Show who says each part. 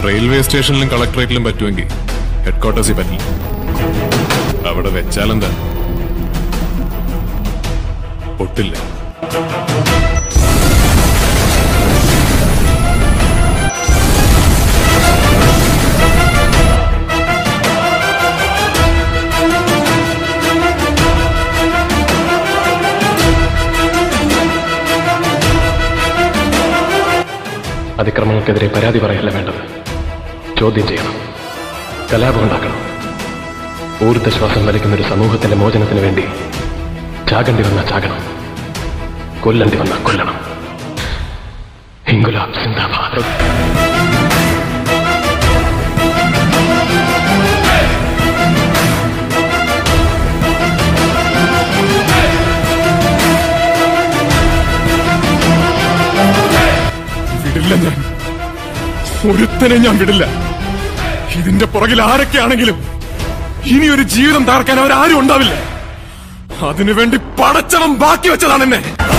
Speaker 1: railway സ്റ്റേഷനിലും കളക്ടറേറ്റിലും പറ്റുമെങ്കിൽ head ക്വാർട്ടേഴ്സിൽ പറ്റില്ല അവിടെ വെച്ചാലെന്താ പൊട്ടില്ല
Speaker 2: അതിക്രമങ്ങൾക്കെതിരെ പരാതി പറയല്ല വേണ്ടത് ചോദ്യം ചെയ്യണം കലാപം ഉണ്ടാക്കണം ഊർദ്ധശ്വാസം വലിക്കുന്ന ഒരു സമൂഹത്തിന്റെ മോചനത്തിന് വേണ്ടി ചാകണ്ടി വന്ന ചാകണം കൊല്ലണ്ടി വന്ന കൊല്ലണം ഇൻകുലാബ് സിന്ദാബാദ്
Speaker 1: വിടില്ല ഞാൻ ഒരുത്തനെ ഞാൻ വിടില്ല ഇതിന്റെ പുറകിൽ ആരൊക്കെയാണെങ്കിലും ഇനി ഒരു ജീവിതം തകർക്കാൻ അവരാരും ഉണ്ടാവില്ല അതിനുവേണ്ടി പടച്ചവൻ ബാക്കി വെച്ചതാണ് എന്നെ